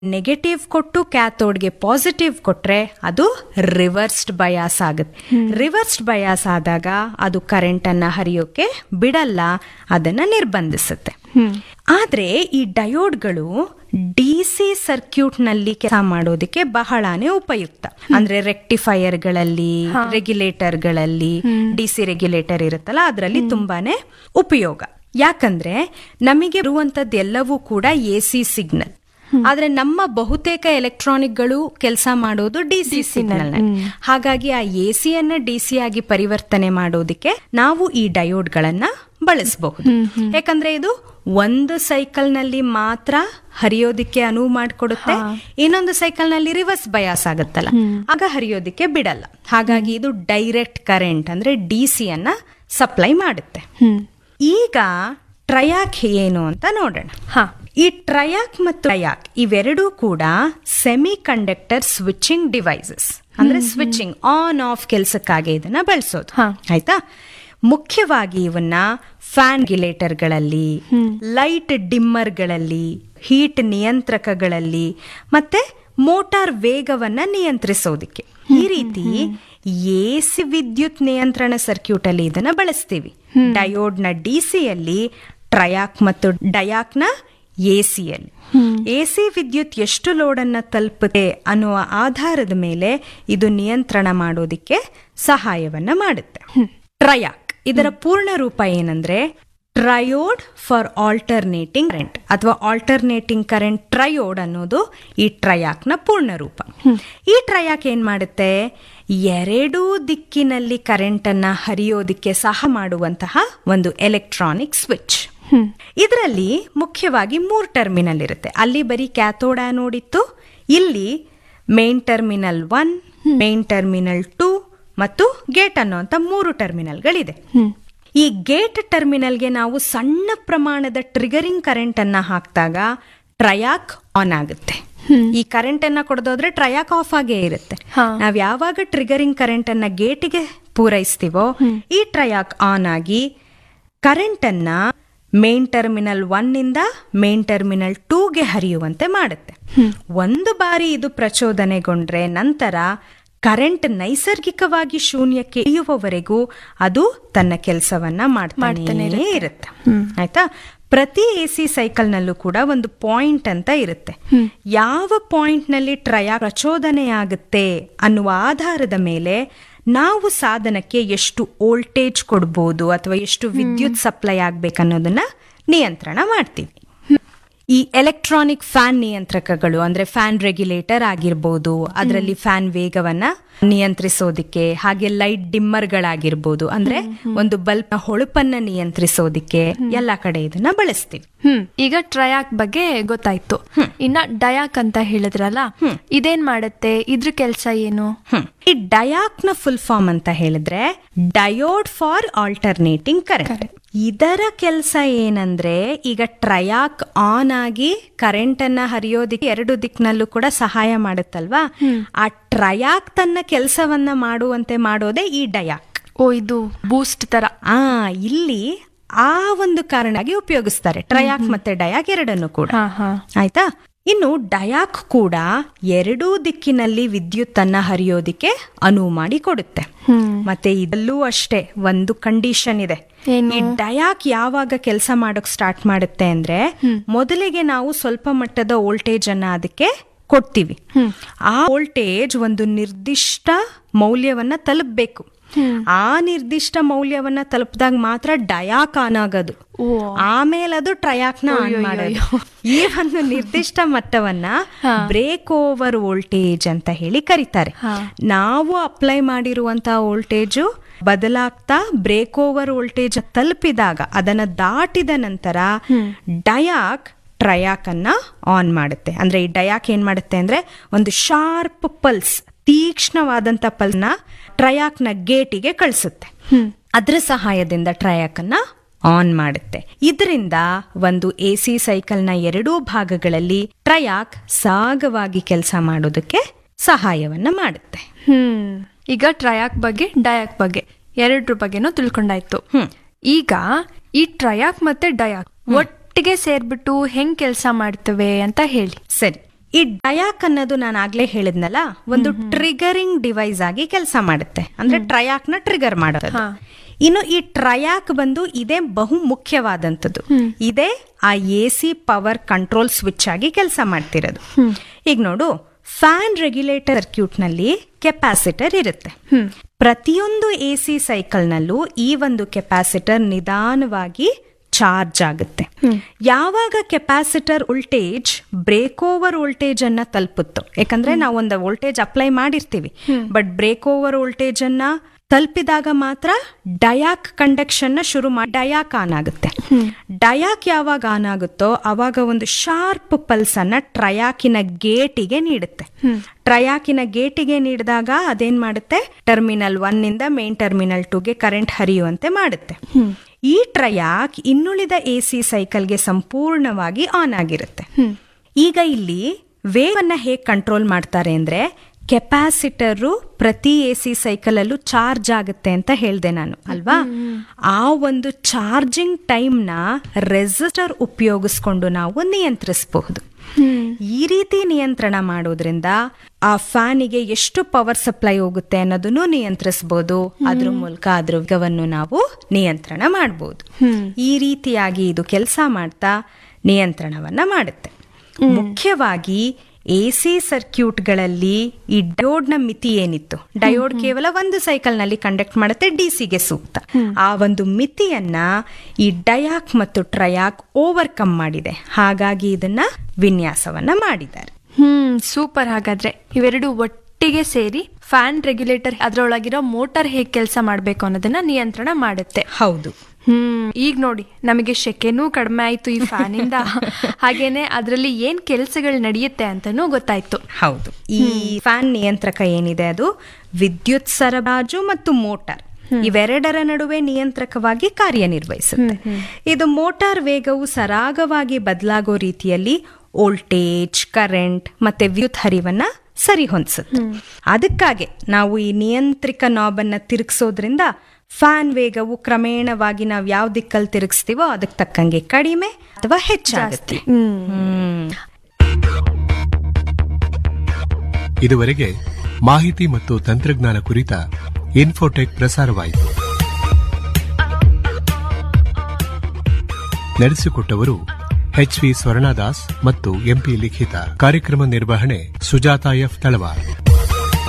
Negative ಕೊಟ್ಟು ಕ್ಯಾಥೋಡ್ಗೆ positive ಕೊಟ್ರೆ ಅದು ರಿವರ್ಸ್ಡ್ ಬಯಾಸ್ ಆಗುತ್ತೆ ರಿವರ್ಸ್ಡ್ ಬಯಾಸ್ ಆದಾಗ ಅದು ಕರೆಂಟ್ ಅನ್ನ ಹರಿಯೋಕೆ ಬಿಡಲ್ಲ ಅದನ್ನ ನಿರ್ಬಂಧಿಸುತ್ತೆ ಆದ್ರೆ ಈ ಡಯೋಡ್ಗಳು ಡಿ ಸಿ ಸರ್ಕ್ಯೂಟ್ ನಲ್ಲಿ ಕೆಲಸ ಮಾಡೋದಕ್ಕೆ ಬಹಳಾನೇ ಉಪಯುಕ್ತ ಅಂದ್ರೆ ರೆಕ್ಟಿಫೈಯರ್ಗಳಲ್ಲಿ ರೆಗ್ಯುಲೇಟರ್ಗಳಲ್ಲಿ ಡಿ ಸಿ ರೆಗ್ಯುಲೇಟರ್ ಇರುತ್ತಲ್ಲ ಅದರಲ್ಲಿ ತುಂಬಾನೇ ಉಪಯೋಗ ಯಾಕಂದ್ರೆ ನಮಗೆ ಇರುವಂತದ್ದು ಎಲ್ಲವೂ ಕೂಡ ಎ ಸಿ ಸಿಗ್ನಲ್ ಆದ್ರೆ ನಮ್ಮ ಬಹುತೇಕ ಎಲೆಕ್ಟ್ರಾನಿಕ್ಗಳು ಕೆಲಸ ಮಾಡೋದು ಡಿ ಸಿ ಸಿಗ್ನಲ್ ಹಾಗಾಗಿ ಆ ಎ ಸಿಯನ್ನ ಡಿ ಸಿ ಆಗಿ ಪರಿವರ್ತನೆ ಮಾಡೋದಕ್ಕೆ ನಾವು ಈ ಡಯೋಡ್ಗಳನ್ನ ಬಳಸಬಹುದು ಯಾಕಂದ್ರೆ ಇದು ಒಂದು ಸೈಕಲ್ ನಲ್ಲಿ ಮಾತ್ರ ಹರಿಯೋದಿಕ್ಕೆ ಅನುವು ಮಾಡಿಕೊಡುತ್ತೆ ಇನ್ನೊಂದು ಸೈಕಲ್ ನಲ್ಲಿ ರಿವರ್ಸ್ ಬಯಾಸ್ ಆಗುತ್ತಲ್ಲ ಆಗ ಹರಿಯೋದಿಕ್ಕೆ ಬಿಡಲ್ಲ ಹಾಗಾಗಿ ಇದು ಡೈರೆಕ್ಟ್ ಕರೆಂಟ್ ಅಂದ್ರೆ ಡಿ ಸಿ ಅನ್ನ ಸಪ್ಲೈ ಮಾಡುತ್ತೆ ಈಗ ಟ್ರಯಾಕ್ ಏನು ಅಂತ ನೋಡೋಣ ಹಾ ಈ ಟ್ರಯಾಕ್ ಮತ್ತು ಟ್ರಯಾಕ್ ಇವೆರಡೂ ಕೂಡ ಸೆಮಿ ಕಂಡಕ್ಟರ್ ಸ್ವಿಚಿಂಗ್ ಡಿವೈಸಸ್ ಅಂದ್ರೆ ಸ್ವಿಚಿಂಗ್ ಆನ್ ಆಫ್ ಕೆಲಸಕ್ಕಾಗಿ ಇದನ್ನ ಬಳಸೋದು ಹಾ. ಆಯ್ತಾ ಮುಖ್ಯವಾಗಿ ಇವನ್ನ ಫ್ಯಾನ್ ಗಿಲೇಟರ್ಗಳಲ್ಲಿ ಲೈಟ್ ಡಿಮ್ಮರ್ಗಳಲ್ಲಿ ಹೀಟ್ ನಿಯಂತ್ರಕಗಳಲ್ಲಿ ಮತ್ತೆ ಮೋಟಾರ್ ವೇಗವನ್ನ ನಿಯಂತ್ರಿಸೋದಕ್ಕೆ ಈ ರೀತಿ ಎಸಿ ವಿದ್ಯುತ್ ನಿಯಂತ್ರಣ ಸರ್ಕ್ಯೂಟ್ ಅಲ್ಲಿ ಇದನ್ನ ಬಳಸ್ತೀವಿ ಡಯೋಡ್ನ ಡಿಸಿಯಲ್ಲಿ ಟ್ರಯಾಕ್ ಮತ್ತು ಡಯಾಕ್ನ ಎಸಿಯಲ್ಲಿ ಎಸಿ ವಿದ್ಯುತ್ ಎಷ್ಟು ಲೋಡನ್ನ ತಲುಪುತ್ತೆ ಅನ್ನುವ ಆಧಾರದ ಮೇಲೆ ಇದು ನಿಯಂತ್ರಣ ಮಾಡೋದಿಕ್ಕೆ ಸಹಾಯವನ್ನ ಮಾಡುತ್ತೆ ಟ್ರಯಾಕ್ ಇದರ ಪೂರ್ಣ ರೂಪ ಏನಂದ್ರೆ ಟ್ರಯೋಡ್ ಫಾರ್ ಆಲ್ಟರ್ನೇಟಿಂಗ್ ಕರೆಂಟ್ ಅಥವಾ ಆಲ್ಟರ್ನೇಟಿಂಗ್ ಕರೆಂಟ್ ಟ್ರಯೋಡ್ ಅನ್ನೋದು ಈ ಟ್ರಯಾಕ್ನ ಪೂರ್ಣ ರೂಪ ಈ ಟ್ರಯಾಕ್ ಏನ್ ಮಾಡುತ್ತೆ ಎರಡೂ ದಿಕ್ಕಿನಲ್ಲಿ ಕರೆಂಟ್ ಅನ್ನ ಹರಿಯೋದಿಕ್ಕೆ ಸಹ ಮಾಡುವಂತಹ ಒಂದು ಎಲೆಕ್ಟ್ರಾನಿಕ್ ಸ್ವಿಚ್ ಇದರಲ್ಲಿ ಮುಖ್ಯವಾಗಿ ಮೂರು ಟರ್ಮಿನಲ್ ಇರುತ್ತೆ ಅಲ್ಲಿ ಬರೀ ಕ್ಯಾಥೋಡ್ ಆನೋಡ್ ಇತ್ತು ಇಲ್ಲಿ main terminal one main terminal two ಮತ್ತು ಗೇಟ್ ಅನ್ನುವಂತ ಮೂರು ಟರ್ಮಿನಲ್ಗಳಿದೆ ಈ ಗೇಟ್ ಟರ್ಮಿನಲ್ಗೆ ನಾವು ಸಣ್ಣ ಪ್ರಮಾಣದ ಟ್ರಿಗರಿಂಗ್ ಕರೆಂಟ್ ಅನ್ನ ಹಾಕಿದಾಗ ಟ್ರಯಾಕ್ ಆನ್ ಆಗುತ್ತೆ ಈ ಕರೆಂಟ್ ಅನ್ನ ಕೊಡದೋದ್ರೆ ಟ್ರಯಾಕ್ ಆಫ್ ಆಗೇ ಇರುತ್ತೆ ಹಾ. ನಾವ್ ಯಾವಾಗ ಟ್ರಿಗರಿಂಗ್ ಕರೆಂಟ್ ಅನ್ನ ಗೇಟಿಗೆ ಪೂರೈಸ್ತೀವೋ ಈ ಟ್ರಯಾಕ್ ಆನ್ ಆಗಿ ಕರೆಂಟ್ ಅನ್ನ ಮೇನ್ ಟರ್ಮಿನಲ್ ಒನ್ ಇಂದ ಮೇನ್ ಟರ್ಮಿನಲ್ ಟೂಗೆ ಹರಿಯುವಂತೆ ಮಾಡುತ್ತೆ ಒಂದು ಬಾರಿ ಇದು ಪ್ರಚೋದನೆಗೊಂಡ್ರೆ ನಂತರ ಕರೆಂಟ್ ನೈಸರ್ಗಿಕವಾಗಿ ಶೂನ್ಯಕ್ಕೆ ಇಳಿಯುವವರೆಗೂ ಅದು ತನ್ನ ಕೆಲಸವನ್ನ ಮಾಡ್ತಾನೆ ಇರುತ್ತೆ ಆಯ್ತಾ ಪ್ರತಿ ಎ ಸಿ ಸೈಕಲ್ನಲ್ಲೂ ಕೂಡ ಒಂದು ಪಾಯಿಂಟ್ ಅಂತ ಇರುತ್ತೆ ಯಾವ ಪಾಯಿಂಟ್ ನಲ್ಲಿ ಟ್ರಯ ಪ್ರಚೋದನೆ ಆಗುತ್ತೆ ಅನ್ನುವ ಆಧಾರದ ಮೇಲೆ ನಾವು ಸಾಧನಕ್ಕೆ ಎಷ್ಟು ವೋಲ್ಟೇಜ್ ಕೊಡ್ಬೋದು ಅಥವಾ ಎಷ್ಟು ವಿದ್ಯುತ್ ಸಪ್ಲೈ ಆಗ್ಬೇಕನ್ನೋದನ್ನ ನಿಯಂತ್ರಣ ಮಾಡ್ತೀವಿ ಈ ಎಲೆಕ್ಟ್ರಾನಿಕ್ ಫ್ಯಾನ್ ನಿಯಂತ್ರಕಗಳು ಅಂದ್ರೆ ಫ್ಯಾನ್ ರೆಗ್ಯುಲೇಟರ್ ಆಗಿರ್ಬೋದು ಅದರಲ್ಲಿ ಫ್ಯಾನ್ ವೇಗವನ್ನ ನಿಯಂತ್ರಿಸೋದಿಕ್ಕೆ ಹಾಗೆ ಲೈಟ್ ಡಿಮ್ಮರ್ಗಳಾಗಿರ್ಬೋದು ಅಂದ್ರೆ ಒಂದು ಬಲ್ಬ್ನ ಹೊಳಪನ್ನ ನಿಯಂತ್ರಿಸೋದಿಕ್ಕೆ ಎಲ್ಲಾ ಕಡೆ ಇದನ್ನ ಬಳಸ್ತೀವಿ ಹ್ಮ್ ಈಗ ಟ್ರಯಾಕ್ ಬಗ್ಗೆ ಗೊತ್ತಾಯ್ತು ಇನ್ನ ಡಯಾಕ್ ಅಂತ ಹೇಳಿದ್ರಲ್ಲ ಇದೇನ್ ಮಾಡತ್ತೆ ಇದ್ರ ಕೆಲ್ಸ ಏನು ಹ್ಮ್. ಈ ಡಯಾಕ್ ನ ಫುಲ್ ಫಾರ್ಮ್ ಅಂತ ಹೇಳಿದ್ರೆ ಡಯೋಡ್ ಫಾರ್ ಆಲ್ಟರ್ನೇಟಿಂಗ್ ಕರೆಂಟ್ ಇದರ ಕೆಲಸ ಏನಂದ್ರೆ ಈಗ ಟ್ರಯಾಕ್ ಆನ್ ಆಗಿ ಕರೆಂಟ್ ಅನ್ನ ಹರಿಯೋದಿಕ್ಕೆ ಎರಡು ದಿಕ್ಕಿನಲ್ಲೂ ಕೂಡ ಸಹಾಯ ಮಾಡುತ್ತಲ್ವಾ ಆ ಟ್ರಯಾಕ್ ತನ್ನ ಕೆಲಸವನ್ನ ಮಾಡುವಂತೆ ಮಾಡೋದೇ ಈ ಡಯಾಕ್ ಓ ಇದು ಬೂಸ್ಟ್ ತರ ಆ ಇಲ್ಲಿ ಆ ಒಂದು ಕಾರಣಾಗಿ ಉಪಯೋಗಿಸ್ತಾರೆ ಟ್ರಯಾಕ್ ಮತ್ತೆ ಡಯಾಕ್ ಎರಡನ್ನು ಕೂಡ ಹಾ ಹಾ ಆಯ್ತಾ ಇನ್ನು ಡಯಾಕ್ ಕೂಡ ಎರಡೂ ದಿಕ್ಕಿನಲ್ಲಿ ವಿದ್ಯುತ್ ಅನ್ನ ಹರಿಯೋದಿಕ್ಕೆ ಅನುವು ಮಾಡಿ ಕೊಡುತ್ತೆ ಮತ್ತೆ ಇದಲ್ಲೂ ಅಷ್ಟೇ ಒಂದು ಕಂಡೀಷನ್ ಇದೆ ಏನು? ಈ ಡಯಾಕ್ ಯಾವಾಗ ಕೆಲಸ ಮಾಡೋಕ್ ಸ್ಟಾರ್ಟ್ ಮಾಡುತ್ತೆ ಅಂದ್ರೆ ಮೊದಲಿಗೆ ನಾವು ಸ್ವಲ್ಪ ಮಟ್ಟದ ವೋಲ್ಟೇಜ್ ಅನ್ನ ಅದಕ್ಕೆ ಕೊಡ್ತೀವಿ ಆ ವೋಲ್ಟೇಜ್ ಒಂದು ನಿರ್ದಿಷ್ಟ ಮೌಲ್ಯವನ್ನ ತಲುಪಬೇಕು ಆ ನಿರ್ದಿಷ್ಟ ಮೌಲ್ಯವನ್ನ ತಲುಪಿದಾಗ ಮಾತ್ರ ಡಯಾಕ್ ಆನ್ ಆಗೋದು ಓ. ಆಮೇಲೆ ಅದು ಟ್ರಯಾಕ್ನ ಆನ್ ಮಾಡೋದು ಈ ಒಂದು ನಿರ್ದಿಷ್ಟ ಮಟ್ಟವನ್ನ ಬ್ರೇಕ್ ಓವರ್ ವೋಲ್ಟೇಜ್ ಅಂತ ಹೇಳಿ ಕರೀತಾರೆ ನಾವು ಅಪ್ಲೈ ಮಾಡಿರುವಂತಹ ವೋಲ್ಟೇಜು ಬದಲಾಗ್ತಾ ಬ್ರೇಕ್ ಓವರ್ ವೋಲ್ಟೇಜ್ ತಲುಪಿದಾಗ ಅದನ್ನ ದಾಟಿದ ನಂತರ ಡಯಾಕ್ ಟ್ರಯಾಕ್ ಅನ್ನ ಆನ್ ಮಾಡುತ್ತೆ ಅಂದ್ರೆ ಈ ಡಯಾಕ್ ಏನ್ ಮಾಡುತ್ತೆ ಅಂದ್ರೆ ಒಂದು ಶಾರ್ಪ್ ಪಲ್ಸ್ ತೀಕ್ಷ್ಣವಾದಂತ ಪಲ್ನ ಟ್ರಯಾಕ್ನ ಗೇಟಿಗೆ ಕಳಿಸುತ್ತೆ ಅದರ ಸಹಾಯದಿಂದ ಟ್ರಯಾಕ್ ಅನ್ನ ಆನ್ ಮಾಡುತ್ತೆ ಇದರಿಂದ ಒಂದು ಎ ಸಿ ಸೈಕಲ್ನ ಎರಡೂ ಭಾಗಗಳಲ್ಲಿ ಟ್ರಯಾಕ್ ಸಾಗವಾಗಿ ಕೆಲಸ ಮಾಡೋದಕ್ಕೆ ಸಹಾಯವನ್ನ ಮಾಡುತ್ತೆ ಹ್ಮ್ ಈಗ ಟ್ರಯಾಕ್ ಬಗ್ಗೆ ಡಯಾಕ್ ಬಗ್ಗೆ ಎರಡ್ರ ಬಗ್ಗೆನೂ ತಿಳ್ಕೊಂಡಾಯ್ತು ಈಗ ಈ ಟ್ರಯಾಕ್ ಮತ್ತೆ ಡಯಾಕ್ ಒಟ್ಟಿಗೆ ಸೇರ್ಬಿಟ್ಟು ಹೆಂಗ್ ಕೆಲಸ ಮಾಡ್ತವೆ ಅಂತ ಹೇಳಿ ಸರಿ ಈ ಡಯಾಕ್ ಅನ್ನೋದು ನಾನು ಆಗ್ಲೇ ಹೇಳಿದ್ನಲ್ಲ ಒಂದು ಟ್ರಿಗರಿಂಗ್ ಡಿವೈಸ್ ಆಗಿ ಕೆಲಸ ಮಾಡುತ್ತೆ ಅಂದ್ರೆ ಟ್ರಯಾಕ್ ನ ಟ್ರಿಗರ್ ಮಾಡೋದು ಹಾ. ಇನ್ನು ಈ ಟ್ರಯಾಕ್ ಬಂದು ಇದೇ ಬಹು ಮುಖ್ಯವಾದಂಥದ್ದು ಇದೇ ಆ A C power control switch ಆಗಿ ಕೆಲಸ ಮಾಡ್ತಿರೋದು ಈಗ ನೋಡು ಫ್ಯಾನ್ ರೆಗ್ಯುಲೇಟರ್ ಸರ್ಕ್ಯೂಟ್ ನಲ್ಲಿ ಕೆಪಾಸಿಟರ್ ಇರುತ್ತೆ ಪ್ರತಿಯೊಂದು ಎ ಸಿ ಸೈಕಲ್ನಲ್ಲೂ ಈ ಒಂದು ಕೆಪಾಸಿಟರ್ ನಿಧಾನವಾಗಿ ಚಾರ್ಜ್ ಆಗುತ್ತೆ ಯಾವಾಗ capacitor voltage break over voltage ಅನ್ನ ತಲುಪುತ್ತೋ ಯಾಕಂದ್ರೆ ನಾವು ಒಂದು ವೋಲ್ಟೇಜ್ ಅಪ್ಲೈ ಮಾಡಿರ್ತೀವಿ ಬಟ್ ಬ್ರೇಕ್ ಓವರ್ ವೋಲ್ಟೇಜ್ ಅನ್ನ ತಲುಪಿದಾಗ ಮಾತ್ರ ಡಯಾಕ್ ಕಂಡಕ್ಷನ್ ನ ಶುರು ಮಾಡಿ ಡಯಾಕ್ ಆನ್ ಆಗುತ್ತೆ ಡಯಾಕ್ ಯಾವಾಗ ಆನ್ ಆಗುತ್ತೋ ಅವಾಗ ಒಂದು ಶಾರ್ಪ್ ಪಲ್ಸ್ ಅನ್ನ ಟ್ರಯಾಕಿನ ಗೇಟಿಗೆ ನೀಡುತ್ತೆ ಟ್ರಯಾಕಿನ ಗೇಟಿಗೆ ನೀಡಿದಾಗ ಅದೇನ್ ಮಾಡುತ್ತೆ ಟರ್ಮಿನಲ್ ಒನ್ ಇಂದ ಮೇನ್ ಟರ್ಮಿನಲ್ ಟೂಗೆ ಕರೆಂಟ್ ಹರಿಯುವಂತೆ ಮಾಡುತ್ತೆ ಈ ಟ್ರಯಾಕ್ ಇನ್ನುಳಿದ ಎ ಸಿ ಸೈಕಲ್ಗೆ ಸಂಪೂರ್ಣವಾಗಿ ಆನ್ ಆಗಿರುತ್ತೆ ಈಗ ಇಲ್ಲಿ ವೇವನ್ನ ಹೇಗೆ ಕಂಟ್ರೋಲ್ ಮಾಡ್ತಾರೆ ಅಂದ್ರೆ ಕೆಪಾಸಿಟರು ಪ್ರತಿ ಎ ಸಿ ಸೈಕಲ್ ಅಲ್ಲೂ ಚಾರ್ಜ್ ಆಗುತ್ತೆ ಅಂತ ಹೇಳ್ದೆ ನಾನು ಅಲ್ವಾ ಆ ಒಂದು ಚಾರ್ಜಿಂಗ್ ಟೈಮ್ನ ರೆಸಿಸ್ಟರ್ ಉಪಯೋಗಿಸ್ಕೊಂಡು ನಾವು ನಿಯಂತ್ರಿಸಬಹುದು ಈ ರೀತಿ ನಿಯಂತ್ರಣ ಮಾಡೋದ್ರಿಂದ ಆ ಫ್ಯಾನಿಗೆ ಎಷ್ಟು ಪವರ್ ಸಪ್ಲೈ ಹೋಗುತ್ತೆ ಅನ್ನೋದನ್ನು ನಿಯಂತ್ರಿಸಬಹುದು ಅದ್ರ ಮೂಲಕ ಅದ್ರ ವೇಗವನ್ನು ನಾವು ನಿಯಂತ್ರಣ ಮಾಡಬಹುದು ಈ ರೀತಿಯಾಗಿ ಇದು ಕೆಲಸ ಮಾಡ್ತಾ ನಿಯಂತ್ರಣವನ್ನ ಮಾಡುತ್ತೆ ಮುಖ್ಯವಾಗಿ ಎ ಸಿ ಸರ್ಕ್ಯೂಟ್ಗಳಲ್ಲಿ ಈ ಡಯೋಡ್ನ ಮಿತಿ ಏನಿತ್ತು ಡಯೋಡ್ ಕೇವಲ ಒಂದು ಸೈಕಲ್ ನಲ್ಲಿ ಕಂಡಕ್ಟ್ ಮಾಡುತ್ತೆ ಡಿಸಿಗೆ ಸೂಕ್ತ ಆ ಒಂದು ಮಿತಿಯನ್ನ ಈ ಡಯಾಕ್ ಮತ್ತು ಟ್ರಯಾಕ್ ಓವರ್ಕಮ್ ಮಾಡಿದೆ ಹಾಗಾಗಿ ಇದನ್ನ ವಿನ್ಯಾಸವನ್ನ ಮಾಡಿದ್ದಾರೆ ಹ್ಮ್ ಸೂಪರ್ ಹಾಗಾದ್ರೆ ಇವೆರಡು ಒಟ್ಟಿಗೆ ಸೇರಿ ಫ್ಯಾನ್ ರೆಗ್ಯುಲೇಟರ್ ಅದರೊಳಗಿರೋ ಮೋಟಾರ್ ಹೇಗೆ ಕೆಲಸ ಮಾಡಬೇಕು ಅನ್ನೋದನ್ನ ನಿಯಂತ್ರಣ ಮಾಡುತ್ತೆ ಹೌದು ಹ್ಮ್ ಈಗ ನೋಡಿ ನಮಗೆ ಶೆಕೆನೂ ಕಡಿಮೆ ಆಯ್ತು ಈ ಫ್ಯಾನ್ ಇಂದ ಹಾಗೇನೆ ಅದರಲ್ಲಿ ಏನ್ ಕೆಲಸಗಳು ನಡೆಯುತ್ತೆ ಅಂತಾನೂ ಗೊತ್ತಾಯ್ತು ಹೌದು ಈ ಫ್ಯಾನ್ ನಿಯಂತ್ರಕ ಏನಿದೆ ಅದು ವಿದ್ಯುತ್ ಸರಬರಾಜು ಮತ್ತು ಮೋಟಾರ್ ಇವೆರಡರ ನಡುವೆ ನಿಯಂತ್ರಕವಾಗಿ ಕಾರ್ಯನಿರ್ವಹಿಸುತ್ತೆ ಇದು ಮೋಟಾರ್ ವೇಗವು ಸರಾಗವಾಗಿ ಬದಲಾಗೋ ರೀತಿಯಲ್ಲಿ ವೋಲ್ಟೇಜ್ ಕರೆಂಟ್ ಮತ್ತೆ ವಿದ್ಯುತ್ ಹರಿವನ್ನ ಸರಿ ಹೊಂದಿಸುತ್ತೆ ಅದಕ್ಕಾಗೆ ನಾವು ಈ ನಿಯಂತ್ರಿಕ ನಾಬನ್ನ ತಿರುಗಿಸೋದ್ರಿಂದ ಫ್ಯಾನ್ ವೇಗವು ಕ್ರಮೇಣವಾಗಿ ನಾವು ಯಾವ ದಿಕ್ಕಲ್ಲಿ ತಿರುಗಿಸ್ತೀವೋ ಅದಕ್ಕೆ ತಕ್ಕಂಗೆ ಕಡಿಮೆ ಅಥವಾ ಹೆಚ್ಚಾಗುತ್ತೆ ಹ್ಮ್ ಇದುವರೆಗೆ ಮಾಹಿತಿ ಮತ್ತು ತಂತ್ರಜ್ಞಾನ ಕುರಿತ ಇನ್ಫೋಟೆಕ್ ಪ್ರಸಾರವಾಯಿತು ನಡೆಸಿಕೊಟ್ಟವರು ಎಚ್ ವಿ ಸ್ವರ್ಣದಾಸ್ ಮತ್ತು ಎಂಪಿ ಲಿಖಿತ ಕಾರ್ಯಕ್ರಮ ನಿರ್ವಹಣೆ ಸುಜಾತ ಎಫ್ ತಳವಾರ್